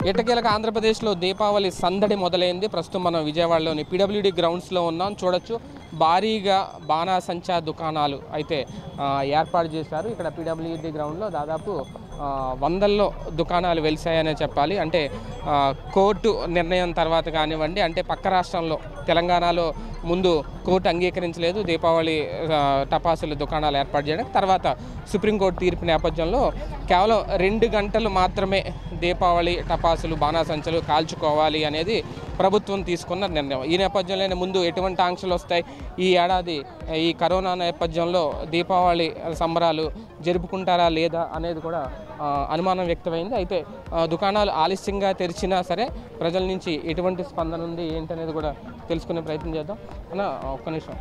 ఎట్టకేలకు ఆంధ్రప్రదేశ్లో దీపావళి సందడి మొదలైంది ప్రస్తుతం మనం విజయవాడలోని పీడబ్ల్యూడి గ్రౌండ్స్లో ఉన్నాం చూడొచ్చు భారీగా బాణాసంచా దుకాణాలు అయితే ఆ, ఏర్పాటు చేశారు ఇక్కడ పీడబ్ల్యూడి గ్రౌండ్లో దాదాపు ఆ, వందల్లో దుకాణాలు వెలిసాయనే చెప్పాలి అంటే ఆ, కోర్టు నిర్ణయం తర్వాత కానివ్వండి అంటే పక్క రాష్ట్రంలో తెలంగాణలో ముందు కోర్టు అంగీకరించలేదు దీపావళి ఆ, టపాసుల దుకాణాలు ఏర్పాటు చేయడానికి తర్వాత సుప్రీంకోర్టు తీర్పు నేపథ్యంలో కేవలం రెండు గంటలు మాత్రమే దీపావళి టపాసులు బాణాసంచలు కాల్చుకోవాలి అనేది ప్రభుత్వం తీసుకున్న నిర్ణయం ఈ నేపథ్యంలోనే ముందు ఎటువంటి ఆంక్షలు వస్తాయి ఈ ఏడాది ఈ కరోనా నేపథ్యంలో దీపావళి సంబరాలు జరుపుకుంటారా లేదా అనేది కూడా ఆ, అనుమానం వ్యక్తమైంది అయితే ఆ, దుకాణాలు ఆలస్యంగా తెరిచినా సరే ప్రజల నుంచి ఎటువంటి స్పందన ఉంది ఏంటనేది కూడా తెలుసుకునే ప్రయత్నం చేద్దాం అన్న ఒక్క నిమిషం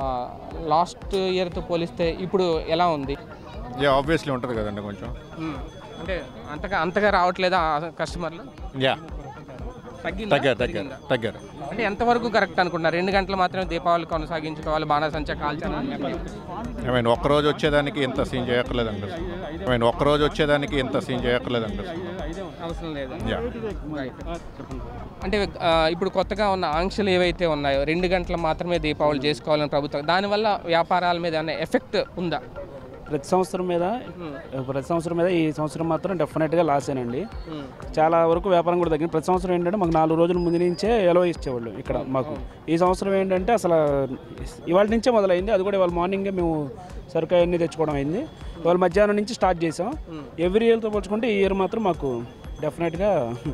లాస్ట్ ఇయర్తో పోలిస్తే ఇప్పుడు ఎలా ఉంది యా ఆబ్వియస్లీ ఉంటుంది కదండి కొంచెం అంటే అంతగా అంతగా రావట్లేదా కస్టమర్లు యా తగ్గిందా? తగ్గారు తగ్గారు పెరిగిందా? తగ్గారు అంటే ఎంతవరకు కరెక్ట్ అనుకుంటున్నారు రెండు గంటలు మాత్రమే దీపావళి కొనసాగించుకోవాలి బాణాసంచా కాల్చాలని నిర్ణయం. ఐ మీన్ ఒక్కరోజు వచ్చేదానికి ఇంత సీన్ చేయక్కర్లేదండి ఐ మీన్ ఒక్కరోజు వచ్చేదానికి ఇంత సీన్ చేయక్కర్లేదండి అవసరం లేదు యా రైట్. అంటే ఆ, ఇప్పుడు కొత్తగా ఉన్న ఆంక్షలు ఏవైతే ఉన్నాయో రెండు గంటలు మాత్రమే దీపావళి చేసుకోవాలని ప్రభుత్వం దానివల్ల వ్యాపారాల మీద ఏమైనా ఎఫెక్ట్ ఉందా ప్రతి సంవత్సరం మీద ప్రతి సంవత్సరం మీద ఈ సంవత్సరం మాత్రం డెఫినెట్గా లాసేనండి చాలా వరకు వ్యాపారం కూడా తగ్గింది ప్రతి సంవత్సరం ఏంటంటే మాకు నాలుగు రోజుల ముందు నుంచే ఎలవ ఇచ్చేవాళ్ళు ఇక్కడ మాకు ఈ సంవత్సరం ఏంటంటే అసలు ఇవాళ నుంచే మొదలైంది అది కూడా ఇవాళ మార్నింగే మేము సరుకు అవన్నీ తెచ్చుకోవడం అయింది ఇవాళ మధ్యాహ్నం నుంచి స్టార్ట్ చేసాం ఎవ్రీ ఇయర్తో పోల్చుకుంటే ఈ ఇయర్ మాత్రం మాకు డెఫినెట్గా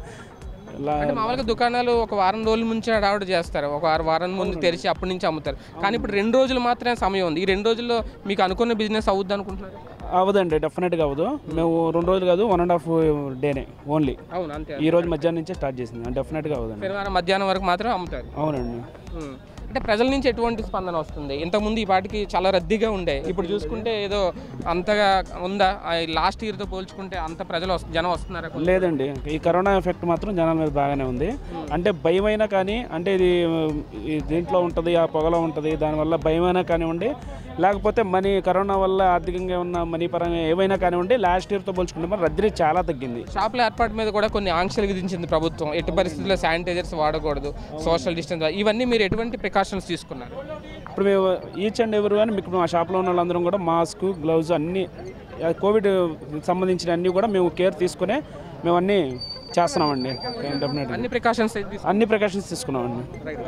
లా- అంటే మామూలుగా దుకాణాలు ఒక వారం రోజుల నుంచి హడావుడి చేస్తారు ఒక వారం వారం ముందు తెరిచి అప్పటి నుంచి అమ్ముతారు కానీ ఇప్పుడు రెండు రోజులు మాత్రమే సమయం ఉంది ఈ రెండు రోజుల్లో మీకు అనుకున్న బిజినెస్ అవుద్ది అనుకుంటున్నారు అవ్వదండి డెఫినెట్గా అవ్వదు మేము రెండు రోజులు కాదు వన్ అండ్ హాఫ్ డేనే ఓన్లీ అవును అంతే ఈ రోజు మధ్యాహ్నం నుంచే స్టార్ట్ చేసింది డెఫినెట్గా అవ్వదండి శనివారం మధ్యాహ్నం వరకు మాత్రమే అమ్ముతారు అవునండి ఉమ్. అంటే ప్రజల నుంచి ఎటువంటి స్పందన వస్తుంది ఇంతకుముందు ఈ పాటికి చాలా రద్దీగా ఉండే ఇప్పుడు చూసుకుంటే ఏదో అంతగా ఉందా లాస్ట్ ఇయర్తో పోల్చుకుంటే అంత ప్రజలు వస్తు- జనం వస్తున్నారా లేదండి ఈ కరోనా ఎఫెక్ట్ మాత్రం జనాల మీద బాగానే ఉంది అంటే భయమైనా కానీ అంటే ఇది ఈ దీంట్లో ఉంటుంది ఆ పొగలో ఉంటుంది దానివల్ల భయమైనా కానివ్వండి లేకపోతే మనీ కరోనా వల్ల ఆర్థికంగా ఉన్న మనీ పరంగా ఏవైనా కానివ్వండి లాస్ట్ ఇయర్తో పోల్చుకుంటే మరి రద్దీ చాలా తగ్గింది షాపుల ఏర్పాటు మీద కూడా కొన్ని ఆంక్షలు విధించింది ప్రభుత్వం ఎట్టి పరిస్థితుల్లో శానిటైజర్స్ వాడకూడదు సోషల్ డిస్టెన్స్ ఇవన్నీ మీరు ఎటువంటి ప్రికాషన్స్ తీసుకున్నారు ఇప్పుడు మేము ఈచ్ అండ్ ఎవరి కానీ మీకు మా షాప్లో ఉన్న వాళ్ళందరం కూడా మాస్క్ గ్లౌజ్ అన్నీ ఆ, కోవిడ్ సంబంధించిన అన్నీ కూడా మేము కేర్ తీసుకునే మేము అన్నీ చేస్తున్నామండి డెఫినెట్గా అన్ని ప్రికాషన్స్ అన్ని ప్రికాషన్స్ తీసుకున్నామండి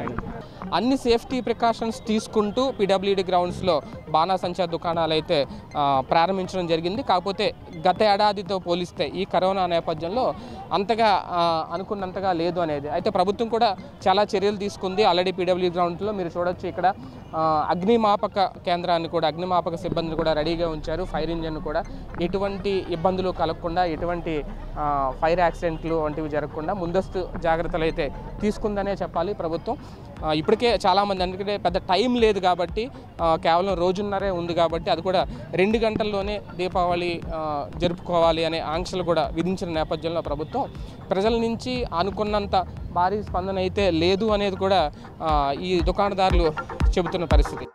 అన్ని సేఫ్టీ ప్రికాషన్స్ తీసుకుంటూ పిడబ్ల్యూడి గ్రౌండ్స్లో బాణాసంచా దుకాణాలు అయితే ఆ, ప్రారంభించడం జరిగింది కాకపోతే గత ఏడాదితో పోలిస్తే ఈ కరోనా నేపథ్యంలో అంతగా ఆ, అనుకున్నంతగా లేదు అనేది అయితే ప్రభుత్వం కూడా చాలా చర్యలు తీసుకుంది ఆల్రెడీ పీడబ్ల్యూ గ్రౌండ్లో మీరు చూడొచ్చు ఇక్కడ ఆ, అగ్నిమాపక కేంద్రాన్ని కూడా అగ్నిమాపక సిబ్బందిని కూడా రెడీగా ఉంచారు ఫైర్ ఇంజన్ కూడా ఎటువంటి ఇబ్బందులు కలగకుండా ఎటువంటి ఆ, ఫైర్ యాక్సిడెంట్లు వంటివి జరగకుండా ముందస్తు జాగ్రత్తలు అయితే తీసుకుందనే చెప్పాలి ప్రభుత్వం ఆ, ఇప్పటికే చాలామంది ఎందుకంటే పెద్ద టైం లేదు కాబట్టి ఆ, కేవలం రోజున్నరే ఉంది కాబట్టి అది కూడా రెండు గంటల్లోనే దీపావళి ఆ, జరుపుకోవాలి అనే ఆంక్షలు కూడా విధించిన నేపథ్యంలో ప్రభుత్వం ప్రజల నుంచి అనుకున్నంత భారీ స్పందన అయితే లేదు అనేది కూడా ఆ, ఈ దుకాణదారులు చెబుతున్న పరిస్థితి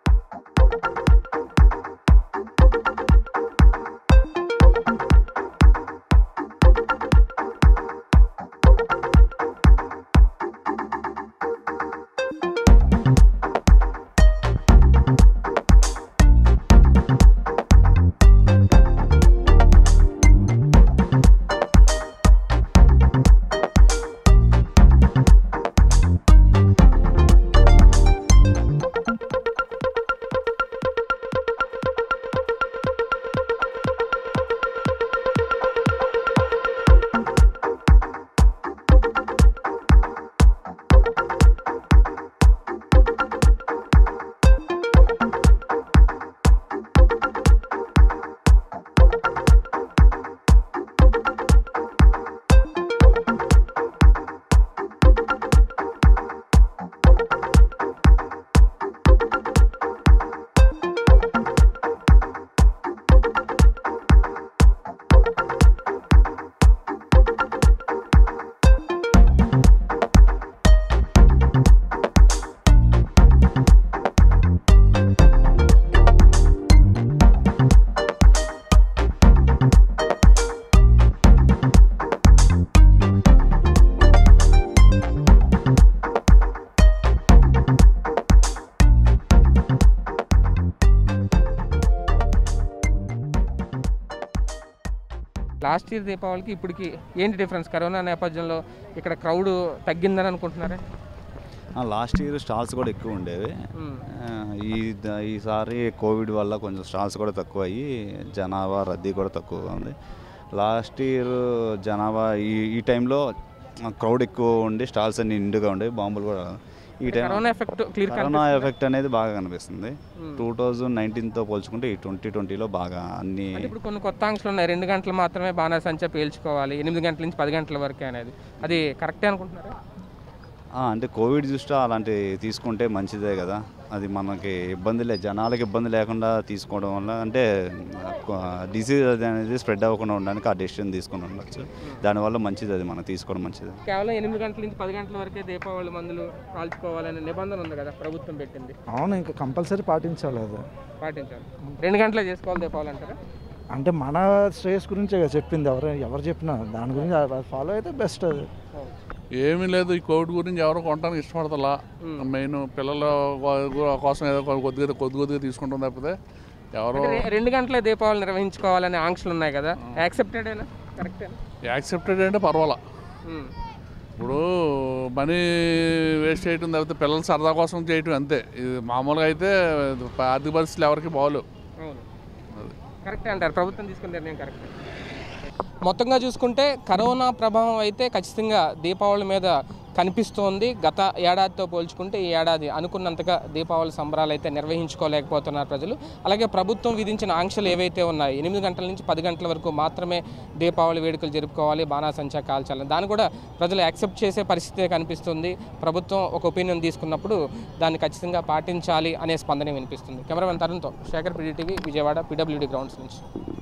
లాస్ట్ ఇయర్ దీపావళికి ఇప్పటికి ఏంటి డిఫరెన్స్ కరోనా నేపథ్యంలో ఇక్కడ క్రౌడ్ తగ్గిందని అనుకుంటున్నారా లాస్ట్ ఇయర్ స్టాల్స్ కూడా ఎక్కువ ఉండేవి మ్మ్. ఆ, ఈ ద- ఈసారి కోవిడ్ వల్ల కొంచెం స్టాల్స్ కూడా తక్కువ అయ్యి జనాభా రద్దీ కూడా తక్కువగా ఉంది లాస్ట్ ఇయర్ జనాభా ఈ ఈ టైంలో క్రౌడ్ ఎక్కువ ఉండి స్టాల్స్ అన్ని నిండుగా ఉండేవి బాంబులు కూడా ఈ time corona effect clear corona effect అనేది బాగా కనిపిస్తుంది టూ థౌజండ్ నైన్టీన్తో పోల్చుకుంటే ఈ ట్వంటీ ట్వంటీలో బాగా అన్ని అంటే ఇప్పుడు కొన్ని కొత్త ఆంక్షలు ఉన్నాయి రెండు గంటలు మాత్రమే బాణాసంచా పేల్చుకోవాలి ఎనిమిది గంటల నుంచి పది గంటల వరకే అనేది అది కరెక్టే అనుకుంటున్నారా ఆ, అంటే కోవిడ్ దృష్ట్యా అలాంటి తీసుకుంటే మంచిదే కదా అది మనకి ఇబ్బంది లే జనాలకు ఇబ్బంది లేకుండా తీసుకోవడం వల్ల అంటే డిసీజ్ అది అనేది స్ప్రెడ్ అవ్వకుండా ఉండడానికి ఆ డెసిషన్ తీసుకుని ఉండొచ్చు దానివల్ల మంచిది అది మనం తీసుకోవడం మంచిది కేవలం ఎనిమిది గంటల నుంచి పది గంటల వరకే దీపావళి మందులు కాల్చుకోవాలనే నిబంధన ఉంది కదా ప్రభుత్వం పెట్టింది అవును ఇంకా కంపల్సరీ పాటించాలి అది పాటించాలి రెండు గంటలే చేసుకోవాలి దీపావళి అంటారా అంటే మన శ్రేయస్ గురించే కదా చెప్పింది ఎవరు ఎవరు చెప్పినా దాని గురించి ఫాలో అయితే బెస్ట్ అది ఏమీ లేదు ఈ కోవిడ్ గురించి ఎవరు కొనడానికి ఇష్టపడతలా మెయిన్ పిల్లల కో- కోసం ఏదో కొ- కొద్దిగా కొద్ది కొద్దిగా తీసుకుంటుంది తప్పితే ఎవరు అంటే రె- రెండు గంటలే దీపావళి నిర్వహించుకోవాలనే ఆంక్షలు ఉన్నాయి కదా యాక్సెప్టెడేనా కరెక్టేనా యాక్సెప్టెడ్ అంటే పర్వాలా ఇప్పుడు మనీ వేస్ట్ చేయటం తప్పితే పిల్లల సరదా కోసం చేయటం అంతే ఇది మామూలుగా అయితే ఆర్థిక పరిస్థితులు ఎవరికి బాగోలేవు అవును కరెక్టే అంటారు ప్రభుత్వం తీసుకున్న నిర్ణయం కరెక్ట్ మొత్తంగా చూసుకుంటే కరోనా ప్రభావం అయితే ఖచ్చితంగా దీపావళి మీద కనిపిస్తోంది గత ఏడాదితో పోల్చుకుంటే ఈ ఏడాది అనుకున్నంతగా దీపావళి సంబరాలు అయితే నిర్వహించుకోలేకపోతున్నారు ప్రజలు అలాగే ప్రభుత్వం విధించిన ఆంక్షలు ఏవైతే ఉన్నాయో ఎనిమిది గంటల నుంచి పది గంటల వరకు మాత్రమే దీపావళి వేడుకలు జరుపుకోవాలి బాణాసంచా కాల్చాలని దాన్ని కూడా ప్రజలు యాక్సెప్ట్ చేసే పరిస్థితే కనిపిస్తుంది ప్రభుత్వం ఒక ఒపీనియన్ తీసుకున్నప్పుడు దాన్ని ఖచ్చితంగా పాటించాలి అనే స్పందన వినిపిస్తుంది కెమెరామెన్ తరుణ్తో Shekhar PD TV Vijayawada PWD grounds నుంచి